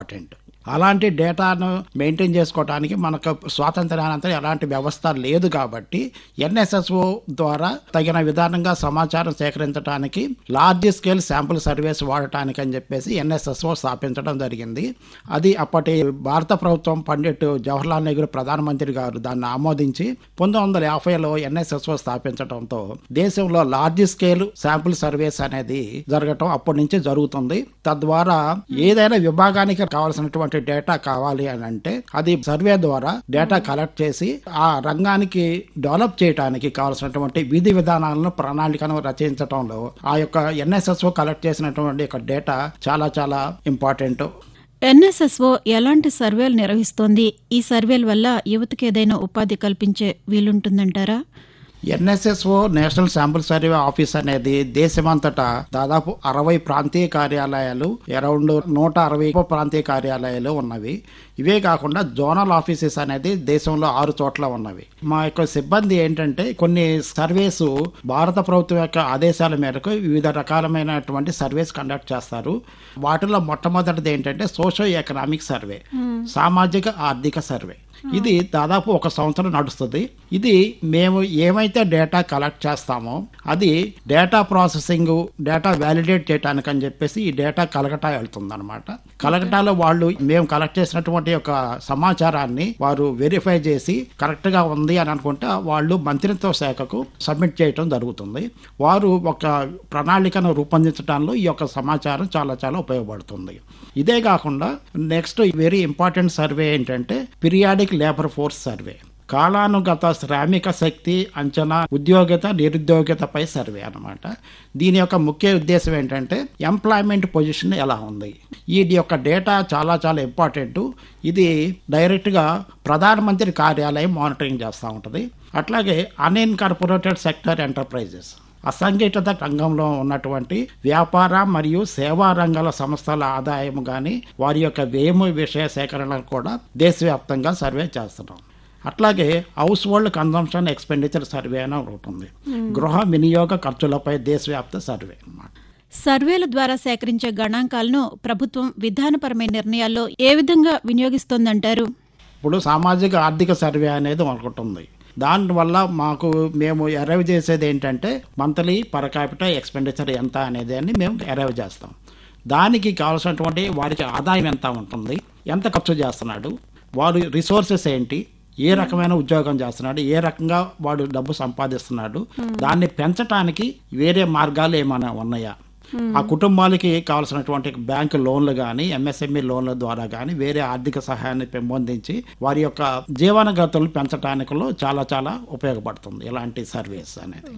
important అలాంటి డేటాను maintain చేసుకోవడానికి మనకు స్వాతంత్ర్యానంతరం ఎలాంటి వ్యవస్థ లేదు కాబట్టి ఎన్ఎస్ఎస్ఓ ద్వారా తగిన విధానంగా సమాచారం సేకరించడానికి లార్జ్ స్కేల్ శాంపుల్ సర్వేస్ వాడటానికి అని చెప్పేసి ఎన్ఎస్ఎస్ఓ స్థాపించడం జరిగింది అది అప్పటి భారత ప్రభుత్వం పండిట్ జవహర్లాల్ నెహ్రూ ప్రధానమంత్రి గారు దాన్ని ఆమోదించి పంతొమ్మిది వందల యాభైలో ఎన్ఎస్ఎస్ఓ స్థాపించడంతో దేశంలో లార్జ్ స్కేల్ శాంపుల్ సర్వేస్ అనేది జరగటం అప్పటి నుంచి జరుగుతుంది తద్వారా ఏదైనా విభాగానికి కావాల్సినటువంటి డేటా కావాలి అని అంటే అది సర్వే ద్వారా డేటా కలెక్ట్ చేసి ఆ రంగానికి డెవలప్ చేయడానికి కావాల్సినటువంటి విధి విధానాలను ప్రణాళికను రచించడంలో ఆ యొక్క ఎన్ఎస్ఎస్ఓ కలెక్ట్ చేసినటువంటి యొక్క డేటా చాలా చాలా ఇంపార్టెంట్ ఎన్ఎస్ఎస్ఓ ఎలాంటి సర్వేలు నిర్వహిస్తోంది ఈ సర్వేల వల్ల యువతకి ఏదైనా ఉపాధి కల్పించే వీలుంటుందంటారా NSSO national sample survey office అనేది దేశమంతటా దాదాపు అరవై ప్రాంతీయ కార్యాలయాలు అరౌండ్ నూట అరవై ప్రాంతీయ కార్యాలయాలు ఉన్నవి ఇవే కాకుండా జోనల్ ఆఫీసెస్ అనేది దేశంలో ఆరు చోట్ల ఉన్నవి మా యొక్క సిబ్బంది ఏంటంటే కొన్ని సర్వేస్ భారత ప్రభుత్వం యొక్క ఆదేశాల మేరకు వివిధ రకాలమైనటువంటి సర్వేస్ కండక్ట్ చేస్తారు వాటిలో మొట్టమొదటిది ఏంటంటే సోషో ఎకనామిక్ సర్వే సామాజిక ఆర్థిక సర్వే ఇది దాదాపు ఒక సంవత్సరం నడుస్తుంది ఇది మేము ఏమైతే డేటా కలెక్ట్ చేస్తామో అది డేటా ప్రాసెసింగ్ డేటా వ్యాలిడేట్ చేయడానికి అని చెప్పేసి ఈ డేటా కలకటా వెళ్తుంది అనమాట కలకటాలో వాళ్ళు మేము కలెక్ట్ చేసినటువంటి ఒక సమాచారాన్ని వారు వెరిఫై చేసి కరెక్ట్ గా ఉంది అని అనుకుంటే వాళ్ళు మంత్రిత్వ శాఖకు సబ్మిట్ చేయటం జరుగుతుంది వారు ఒక ప్రణాళికను రూపొందించడంలో ఈ యొక్క సమాచారం చాలా చాలా ఉపయోగపడుతుంది ఇదే కాకుండా నెక్స్ట్ వెరీ ఇంపార్టెంట్ సర్వే ఏంటంటే పిరియాడిక్ లేబర్ ఫోర్స్ సర్వే కాలానుగత శ్రామిక శక్తి అంచనా ఉద్యోగిత నిరుద్యోగితపై సర్వే అన్నమాట దీని యొక్క ముఖ్య ఉద్దేశం ఏంటంటే ఎంప్లాయ్మెంట్ పొజిషన్ ఎలా ఉంది ఈ యొక్క డేటా చాలా చాలా ఇంపార్టెంట్ ఇది డైరెక్ట్గా ప్రధానమంత్రి కార్యాలయం మానిటరింగ్ చేస్తూ ఉంటుంది అట్లాగే అన్ఇన్కార్పొరేటెడ్ సెక్టర్ ఎంటర్ప్రైజెస్ అసంఘటిత రంగంలో ఉన్నటువంటి వ్యాపార మరియు సేవా రంగాల సంస్థల ఆదాయం కానీ వారి యొక్క వ్యయము విషయ సేకరణను కూడా దేశవ్యాప్తంగా సర్వే చేస్తున్నాం అట్లాగే household consumption expenditure survey అని ఒకటి ఉంది గృహ వినియోగ ఖర్చులపై దేశవ్యాప్త సర్వే అన్నమాట సర్వేల ద్వారా సేకరించే గణాంకాలను ప్రభుత్వం విధానపరమైన నిర్ణయాల్లో ఏ విధంగా వినియోగిస్తోందంటారు ఇప్పుడు సామాజిక ఆర్థిక సర్వే అనేది ఒకటి ఉంది దానివల్ల మాకు మేము అరైవ్ చేసేది ఏంటంటే మంత్లీ పర్ క్యాపిటల్ ఎక్స్పెండిచర్ ఎంత అనేది అని మేము అరైవ్ చేస్తాం దానికి కావాల్సినటువంటి వారికి ఆదాయం ఎంత ఉంటుంది ఎంత ఖర్చు చేస్తున్నాడు వాడు రిసోర్సెస్ ఏంటి ఏ రకమైన ఉద్యోగం చేస్తున్నాడు ఏ రకంగా వాడు డబ్బు సంపాదిస్తున్నాడు దాన్ని పెంచడానికి వేరే మార్గాలు ఏమైనా ఉన్నాయా ఆ కుటుంబాలకి కావాల్సినటువంటి బ్యాంకు లోన్లు కానీ ఎంఎస్ఎంఈ లోన్ల ద్వారా కానీ వేరే ఆర్థిక సహాయాన్ని పెంపొందించి వారి యొక్క జీవనగతులు పెంచడానికిలో చాలా చాలా ఉపయోగపడుతుంది ఇలాంటి సర్వీస్ అనేది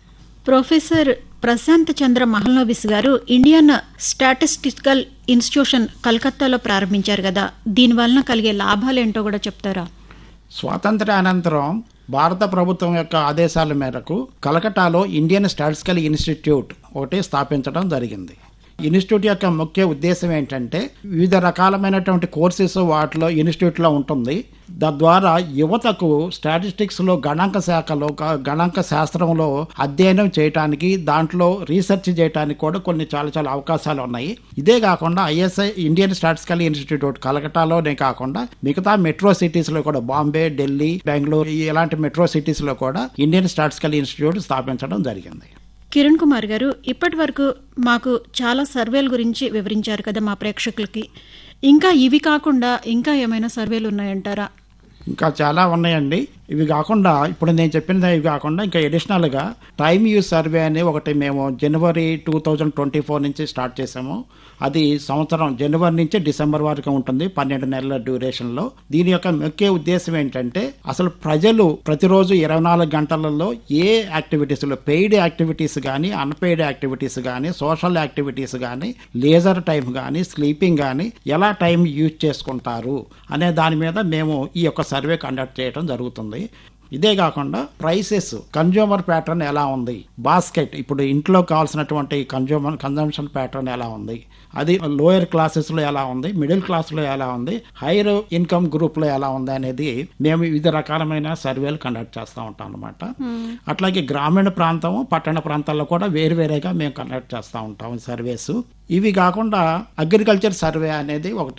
ప్రొఫెసర్ ప్రశాంత్ చంద్ర మహల్నోబిస్ గారు ఇండియన్ స్టాటిస్టికల్ ఇన్స్టిట్యూషన్ కలకత్తాలో ప్రారంభించారు కదా దీని వలన కలిగే లాభాలేంటో కూడా చెప్తారా స్వాతంత్ర అనంతరం భారత ప్రభుత్వం యొక్క ఆదేశాల మేరకు కలకటాలో ఇండియన్ స్టాటిస్టికల్ ఇన్స్టిట్యూట్ ఒకటి స్థాపించడం జరిగింది ఇన్స్టిట్యూట్ యొక్క ముఖ్య ఉద్దేశం ఏంటంటే వివిధ రకాలమైనటువంటి కోర్సెస్ వాటిలో ఇన్స్టిట్యూట్లో ఉంటుంది తద్వారా యువతకు స్టాటిస్టిక్స్లో గణాంక శాఖలో గ- గణాంక శాస్త్రంలో అధ్యయనం చేయడానికి దాంట్లో రీసెర్చ్ చేయడానికి కూడా కొన్ని చాలా చాలా అవకాశాలు ఉన్నాయి ఇదే కాకుండా ఐఎస్ఐ ఇండియన్ స్టాటిస్టికల్ ఇన్స్టిట్యూట్ కలకటాలోనే కాకుండా మిగతా మెట్రో సిటీస్లో కూడా బాంబే ఢిల్లీ బెంగళూరు ఇలాంటి మెట్రో సిటీస్లో కూడా ఇండియన్ స్టాటిస్టికల్ ఇన్స్టిట్యూట్ స్థాపించడం జరిగింది కిరణ్ కుమార్ గారు ఇప్పటి వరకు మాకు చాలా సర్వేల గురించి వివరించారు కదా మా ప్రేక్షకులకి ఇంకా ఇవి కాకుండా ఇంకా ఏమైనా సర్వేలు ఉన్నాయంటారా ఇంకా చాలా ఉన్నాయండి ఇవి కాకుండా ఇప్పుడు నేను చెప్పిన ఇవి కాకుండా ఇంకా అడిషనల్గా టైమ్ యూజ్ సర్వే అని ఒకటి మేము జనవరి టూ థౌజండ్ ట్వంటీ ఫోర్ నుంచి స్టార్ట్ చేసాము అది సంవత్సరం జనవరి నుంచి డిసెంబర్ వరకు ఉంటుంది పన్నెండు నెలల డ్యూరేషన్లో దీని యొక్క ముఖ్య ఉద్దేశం ఏంటంటే అసలు ప్రజలు ప్రతిరోజు ఇరవై నాలుగు గంటలలో ఏ యాక్టివిటీస్లో పెయిడ్ యాక్టివిటీస్ కానీ అన్పెయిడ్ యాక్టివిటీస్ కానీ సోషల్ యాక్టివిటీస్ కానీ లేజర్ టైం కానీ స్లీపింగ్ కానీ ఎలా టైం యూజ్ చేసుకుంటారు అనే దాని మీద మేము ఈ యొక్క సర్వే కండక్ట్ చేయడం జరుగుతుంది ఇదే కాకుండా ప్రైసెస్ కన్జ్యూమర్ ప్యాటర్న్ ఎలా ఉంది బాస్కెట్ ఇప్పుడు ఇంట్లో కావాల్సినటువంటి కన్జ్యూమర్ కన్జంప్షన్ ప్యాటర్న్ ఎలా ఉంది అది లోయర్ క్లాసెస్లో ఎలా ఉంది మిడిల్ క్లాస్లో ఎలా ఉంది హైయర్ ఇన్కమ్ గ్రూప్లో ఎలా ఉంది అనేది మేము వివిధ రకాలమైన సర్వేలు కండక్ట్ చేస్తూ ఉంటాం అనమాట అట్లాగే గ్రామీణ ప్రాంతం పట్టణ ప్రాంతాల్లో కూడా వేరువేరేగా మేము కండక్ట్ చేస్తూ ఉంటాం సర్వేస్ ఇవి కాకుండా అగ్రికల్చర్ సర్వే అనేది ఒకటి